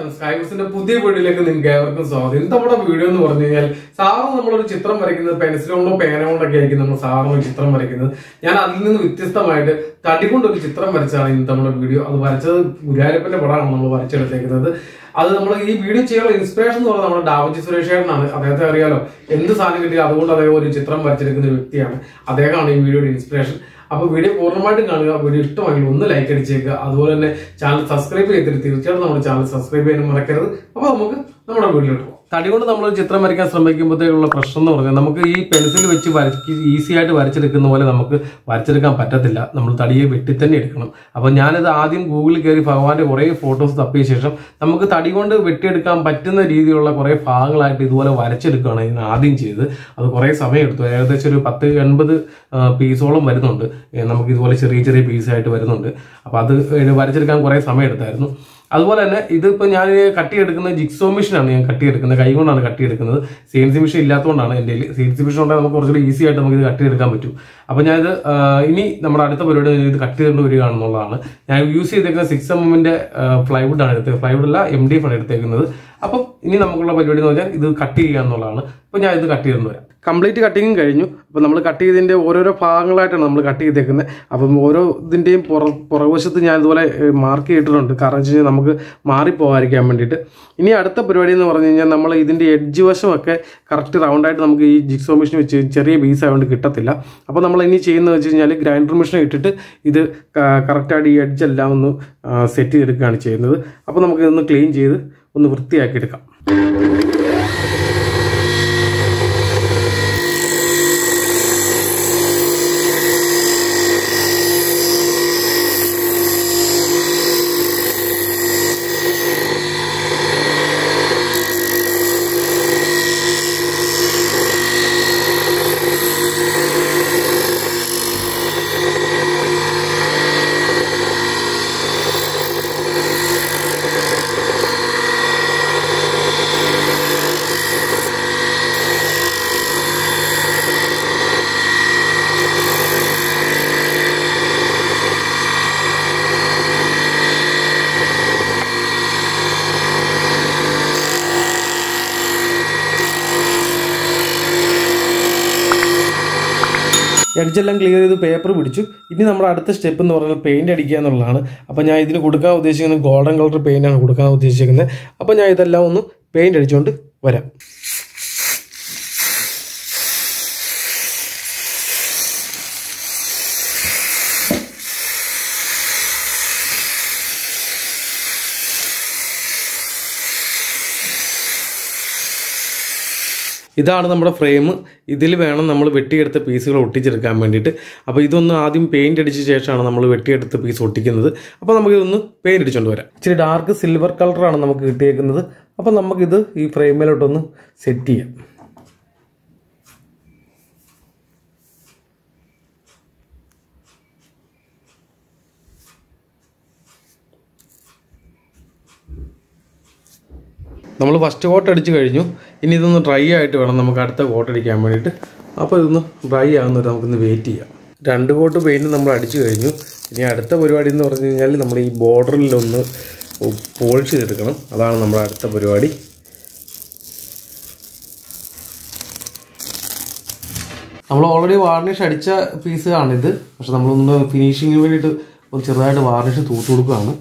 നമസ്കാരം സ്കൈബസിന്റെ പുതിയ വീഡിയോയിലേക്ക് നിങ്ങൾക്ക് ഏവർക്കും സ്വാഗതം ഇന്ന് നമ്മുടെ വീഡിയോ എന്ന് പറഞ്ഞു കഴിഞ്ഞാൽ സാധാരണ നമ്മളൊരു ചിത്രം വരയ്ക്കുന്നത് പെൻസിൽ കൊണ്ടോ പേന കൊണ്ടൊക്കെ ആയിരിക്കും നമ്മൾ സാധാരണ ഒരു ചിത്രം വരയ്ക്കുന്നത് ഞാൻ അതിൽ നിന്ന് വ്യത്യസ്തമായിട്ട് തടി കൊണ്ടൊരു ചിത്രം വരച്ചാണ് ഇന്നത്തെ നമ്മുടെ വീഡിയോ അത് വരച്ചത് ഗുരുവായൂരപ്പന്റെ പടമാണ് നമ്മൾ വരച്ചെടുത്തേക്കുന്നത് അത് നമ്മൾ ഈ വീഡിയോ ചെയ്യാനുള്ള ഇൻസ്പിറേഷൻ എന്ന് പറയുന്നത് നമ്മുടെ ഡാവജി സുരേഷേട്ടനാണ് അദ്ദേഹത്തെ അറിയാലോ എന്ത് സാധനം കിട്ടിയാൽ അതുകൊണ്ട് അദ്ദേഹം ഒരു ചിത്രം വരച്ചെടുക്കുന്ന ഒരു വ്യക്തിയാണ് അദ്ദേഹമാണ് ഈ വീഡിയോയുടെ ഇൻസ്പിറേഷൻ അപ്പൊ വീഡിയോ പൂർണ്ണമായിട്ടും കാണുക വീഡിയോ ഇഷ്ടമെങ്കിൽ ഒന്ന് ലൈക്ക് അടിച്ചേക്കുക അതുപോലെ തന്നെ ചാനൽ സബ്സ്ക്രൈബ് ചെയ്തിട്ട് തീർച്ചയായിട്ടും നമ്മുടെ ചാനൽ സബ്സ്ക്രൈബ് ചെയ്യാനും മറക്കരുത് അപ്പൊ നമുക്ക് നമ്മുടെ വീഡിയോയിലോട്ട് പോകാം തടി കൊണ്ട് നമ്മൾ ഒരു ചിത്രം വരയ്ക്കാൻ ശ്രമിക്കുമ്പോഴത്തേക്കുള്ള പ്രശ്നം എന്ന് പറഞ്ഞാൽ നമുക്ക് ഈ പെൻസിൽ വെച്ച് വരയ്ക്ക് ഈസി ആയിട്ട് വരച്ചെടുക്കുന്ന പോലെ നമുക്ക് വരച്ചെടുക്കാൻ പറ്റത്തില്ല നമ്മൾ തടിയെ വെട്ടി തന്നെ എടുക്കണം അപ്പൊ ഞാനിത് ആദ്യം ഗൂഗിളിൽ കയറി ഭഗവാന്റെ കുറേ ഫോട്ടോസ് തപ്പിയ ശേഷം നമുക്ക് തടി കൊണ്ട് വെട്ടിയെടുക്കാൻ പറ്റുന്ന രീതിയിലുള്ള കുറേ ഭാഗങ്ങളായിട്ട് ഇതുപോലെ വരച്ചെടുക്കുകയാണ് ഞാൻ ആദ്യം ചെയ്തത് അത് കുറേ സമയം എടുത്തു ഏകദേശം ഒരു പത്ത് എൺപത് പീസോളം വരുന്നുണ്ട് ഏ, നമുക്ക് ഇതുപോലെ ചെറിയ ചെറിയ പീസായിട്ട് വരുന്നുണ്ട് അപ്പൊ അത് വരച്ചെടുക്കാൻ കുറേ സമയം എടുത്തായിരുന്നു അതുപോലെ തന്നെ ഇതിപ്പോൾ ഞാൻ കട്ടിയെടുക്കുന്നത് ജിക്സോ മെഷീനാണ് ഞാൻ കട്ടിയെടുക്കുന്നത് കൈ കൊണ്ടാണ് കട്ടിയെടുക്കുന്നത് സി എൻ സി മെഷീൻ ഇല്ലാത്തതുകൊണ്ടാണ് എൻ്റെ സി എൻ സി മെഷീൻ ഉണ്ടെങ്കിൽ നമുക്ക് കുറച്ചുകൂടി ഈസി ആയിട്ട് നമുക്ക് ഇത് കട്ടിയെടുക്കാൻ പറ്റും അപ്പോൾ ഞാനിത് ആ, ഇനി നമ്മുടെ അടുത്ത പരിപാടി ഞാൻ ഇത് കട്ട് ചെയ്തുകൊണ്ട് വരികയാണെന്നുള്ളതാണ് ഞാൻ യൂസ് ചെയ്തേക്കുന്ന സിക്സ് എം എമ്മിൻ്റെ പ്ലൈവുഡ് ആണ് എടുത്തത് പ്ലൈവുഡ് അല്ല എം ഡി എഫ് ആണ് എടുത്തേക്കുന്നത് അപ്പം ഇനി നമുക്കുള്ള പരിപാടി എന്ന് പറഞ്ഞാൽ ഇത് കട്ട് ചെയ്യുക എന്നുള്ളതാണ് അപ്പോൾ ഞാൻ ഇത് കട്ട് ചെയ്തുകൊണ്ട് വരാം കംപ്ലീറ്റ് കട്ടിങ്ങും കഴിഞ്ഞു അപ്പോൾ നമ്മൾ കട്ട് ചെയ്തതിൻ്റെ ഓരോരോ ഭാഗങ്ങളായിട്ടാണ് നമ്മൾ കട്ട് ചെയ്തേക്കുന്നത് അപ്പം ഓരോ ഇതിൻ്റെയും പുറ പുറകുവശത്ത് ഞാൻ ഇതുപോലെ മാർക്ക് ചെയ്തിട്ടുണ്ട് കാരണം വെച്ച് കഴിഞ്ഞാൽ നമുക്ക് മാറിപ്പോകാതിരിക്കാൻ വേണ്ടിയിട്ട് ഇനി അടുത്ത പരിപാടി എന്ന് പറഞ്ഞു കഴിഞ്ഞാൽ നമ്മൾ ഇതിൻ്റെ എഡ്ജ് വശമൊക്കെ കറക്റ്റ് റൗണ്ടായിട്ട് നമുക്ക് ഈ ജിക്സോ മെഷീൻ വെച്ച് ചെറിയ പീസ് ആയതുകൊണ്ട് കിട്ടത്തില്ല അപ്പോൾ നമ്മൾ ഇനി ചെയ്യുന്നത് വെച്ച് കഴിഞ്ഞാൽ ഗ്രൈൻഡർ മെഷീൻ ഇട്ടിട്ട് ഇത് കറക്റ്റായിട്ട് ഈ എഡ്ജ് എല്ലാം ഒന്ന് സെറ്റ് ചെയ്തെടുക്കുകയാണ് ചെയ്യുന്നത് അപ്പോൾ നമുക്ക് ഇതൊന്ന് ക്ലീൻ ചെയ്ത് ഒന്ന് വൃത്തിയാക്കി എടുക്കാം എഡ്ജെല്ലാം ക്ലിയർ ചെയ്ത് പേപ്പർ പിടിച്ചു ഇനി നമ്മുടെ അടുത്ത സ്റ്റെപ്പ് എന്ന് പറഞ്ഞാൽ പെയിന്റ് അടിക്കുക എന്നുള്ളതാണ് അപ്പോൾ ഞാൻ ഇതിന് കൊടുക്കാൻ ഉദ്ദേശിക്കുന്നത് ഗോൾഡൻ കളർ പെയിന്റ് ആണ് കൊടുക്കാൻ ഉദ്ദേശിക്കുന്നത് അപ്പോൾ ഞാൻ ഇതെല്ലാം ഒന്ന് പെയിന്റ് അടിച്ചുകൊണ്ട് വരാം ഇതാണ് നമ്മുടെ ഫ്രെയിം ഇതിൽ വേണം നമ്മൾ വെട്ടിയെടുത്ത പീസുകൾ ഒട്ടിച്ചെടുക്കാൻ വേണ്ടിയിട്ട് അപ്പോൾ ഇതൊന്ന് ആദ്യം പെയിന്റ് അടിച്ച ശേഷമാണ് നമ്മൾ വെട്ടിയെടുത്ത പീസ് ഒട്ടിക്കുന്നത് അപ്പോൾ നമുക്കിതൊന്ന് പെയിന്റ് അടിച്ചുകൊണ്ട് വരാം ഇച്ചിരി ഡാർക്ക് സിൽവർ കളറാണ് നമുക്ക് കിട്ടിയേക്കുന്നത് അപ്പോൾ നമുക്കിത് ഈ ഫ്രെയിമിലോട്ടൊന്ന് സെറ്റ് ചെയ്യാം നമ്മൾ ഫസ്റ്റ് കോട്ട് അടിച്ച് കഴിഞ്ഞു ഇനി ഇതൊന്ന് ഡ്രൈ ആയിട്ട് വേണം നമുക്ക് അടുത്ത കോട്ട് അടിക്കാൻ വേണ്ടിയിട്ട് അപ്പോൾ ഇതൊന്ന് ഡ്രൈ ആകുന്നവരെ നമുക്കൊന്ന് വെയിറ്റ് ചെയ്യാം രണ്ട് കോട്ട് പെയിൻറ്റ് നമ്മൾ അടിച്ചു കഴിഞ്ഞു ഇനി അടുത്ത പരിപാടി എന്ന് പറഞ്ഞു കഴിഞ്ഞാൽ നമ്മൾ ഈ ബോർഡറിലൊന്ന് പോളിഷ് ചെയ്തെടുക്കണം അതാണ് നമ്മുടെ അടുത്ത പരിപാടി നമ്മൾ ഓൾറെഡി വാർണിഷ് അടിച്ച പീസാണിത് പക്ഷെ നമ്മളൊന്ന് ഫിനിഷിങ്ങിന് വേണ്ടിയിട്ട് ഒന്ന് ചെറുതായിട്ട് വാർണിഷ് തൂത്ത് കൊടുക്കുകയാണ്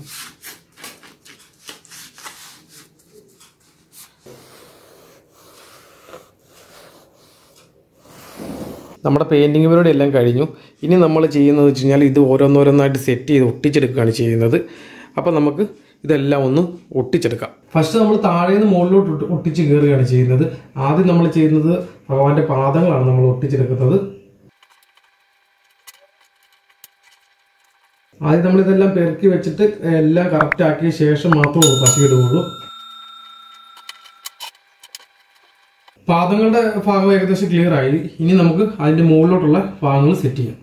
നമ്മുടെ പെയിൻറ്റിങ് പരിപാടി എല്ലാം കഴിഞ്ഞു ഇനി നമ്മൾ ചെയ്യുന്നത് വെച്ച് കഴിഞ്ഞാൽ ഇത് ഓരോന്നോരോന്നായിട്ട് സെറ്റ് ചെയ്ത് ഒട്ടിച്ചെടുക്കുകയാണ് ചെയ്യുന്നത് അപ്പോൾ നമുക്ക് ഇതെല്ലാം ഒന്ന് ഒട്ടിച്ചെടുക്കാം ഫസ്റ്റ് നമ്മൾ താഴെ നിന്ന് മുകളിലോട്ട് ഒട്ടി- ഒട്ടിച്ച് കയറുകയാണ് ചെയ്യുന്നത് ആദ്യം നമ്മൾ ചെയ്യുന്നത് ഭഗവാന്റെ പാദങ്ങളാണ് നമ്മൾ ഒട്ടിച്ചെടുക്കുന്നത് ആദ്യം നമ്മളിതെല്ലാം പെറുക്കി വെച്ചിട്ട് എല്ലാം കറക്റ്റ് ആക്കിയ ശേഷം മാത്രമേ പശു ഇടുകയുള്ളൂ പാദങ്ങളുടെ ഭാഗം ഏകദേശം ക്ലിയർ ആയി ഇനി നമുക്ക് അതിന്റെ മുകളിലോട്ടുള്ള ഭാഗങ്ങൾ സെറ്റ് ചെയ്യാം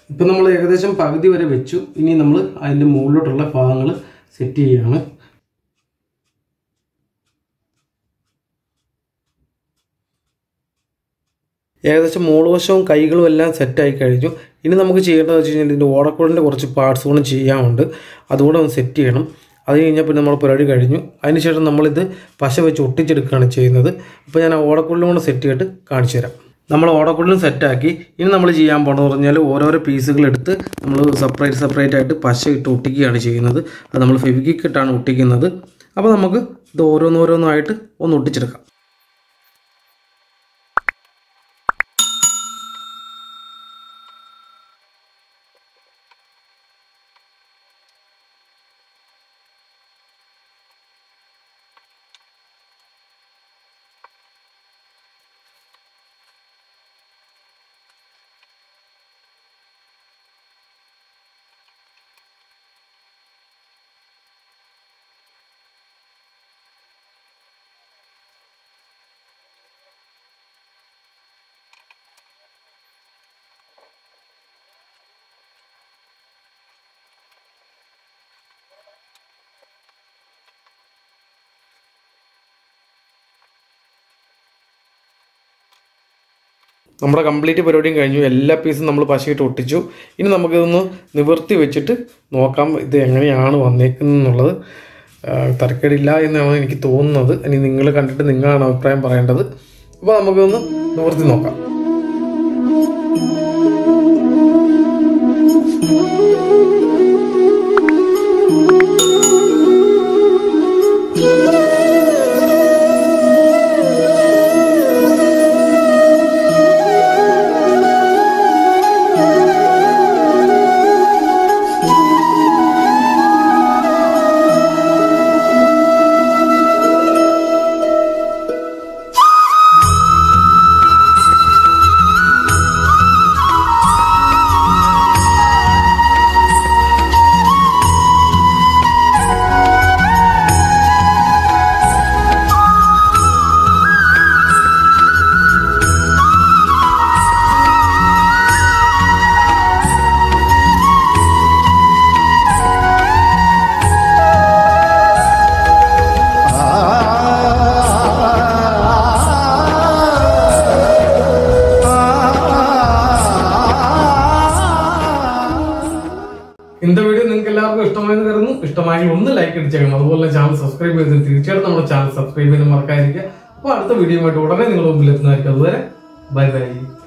ഇപ്പം നമ്മൾ ഏകദേശം പകുതി വരെ വെച്ചു ഇനി നമ്മൾ അതിൻ്റെ മുകളിലോട്ടുള്ള ഭാഗങ്ങൾ സെറ്റ് ചെയ്യുകയാണ് ഏകദേശം മൂളുവശവും കൈകളും എല്ലാം സെറ്റായി കഴിഞ്ഞു ഇനി നമുക്ക് ചെയ്യേണ്ടത് വെച്ച് കഴിഞ്ഞാൽ ഇതിൻ്റെ ഓടക്കുഴലിൻ്റെ കുറച്ച് പാർട്സ് കൂടെ ചെയ്യാനുണ്ട് അതുകൂടെ ഒന്ന് സെറ്റ് ചെയ്യണം അത് കഴിഞ്ഞാൽ പിന്നെ നമ്മൾ പരിപാടി കഴിഞ്ഞു അതിനുശേഷം നമ്മളിത് പശ വെച്ച് ഒട്ടിച്ചെടുക്കുകയാണ് ചെയ്യുന്നത് അപ്പോൾ ഞാൻ ആ ഓടക്കുഴലും കൂടെ സെറ്റ് ചെയ്തിട്ട് കാണിച്ചു തരാം നമ്മൾ ഓടക്കുഴലും സെറ്റാക്കി ഇനി നമ്മൾ ചെയ്യാൻ പോകണമെന്ന് പറഞ്ഞാൽ ഓരോരോ പീസുകൾ എടുത്ത് നമ്മൾ സെപ്പറേറ്റ് സെപ്പറേറ്റ് ആയിട്ട് പശ ഇട്ട് ഒട്ടിക്കുകയാണ് ചെയ്യുന്നത് അത് നമ്മൾ ഫെവിക്കിക്ക് ഇട്ടാണ് ഒട്ടിക്കുന്നത് അപ്പോൾ നമുക്ക് ഇത് ഓരോന്നോരോന്നായിട്ട് ഒന്ന് ഒട്ടിച്ചെടുക്കാം നമ്മുടെ കംപ്ലീറ്റ് പരിപാടിയും കഴിഞ്ഞു എല്ലാ പീസും നമ്മൾ പശയിട്ട് ഒട്ടിച്ചു ഇനി നമുക്കിതൊന്ന് നിവർത്തി വെച്ചിട്ട് നോക്കാം ഇത് എങ്ങനെയാണ് വന്നേക്കുന്നത് എന്നുള്ളത് ആ, തരക്കേടില്ല എന്നാണ് എനിക്ക് തോന്നുന്നത് ഇനി നിങ്ങൾ കണ്ടിട്ട് നിങ്ങളാണ് അഭിപ്രായം പറയേണ്ടത് അപ്പോൾ നമുക്കൊന്ന് നിവർത്തി നോക്കാം ഇന്നത്തെ വീഡിയോ നിങ്ങൾക്ക് എല്ലാവർക്കും ഇഷ്ടമായെന്ന് കരുതുന്നു ഇഷ്ടമായെങ്കിൽ ഒന്ന് ലൈക്ക് അടിച്ചേക്കണം അതുപോലെ ചാനൽ സബ്സ്ക്രൈബ് ചെയ്ത് തീർച്ചയായിട്ടും നമ്മുടെ ചാനൽ സബ്സ്ക്രൈബ് ചെയ്യാൻ മറക്കാതിരിക്കുക അപ്പോൾ അടുത്ത വീഡിയോ ആയിട്ട് ഉടനെ നിങ്ങളുടെ മുമ്പിൽ എത്തുന്നതായിരിക്കും അതുവരെ ബൈ ബൈ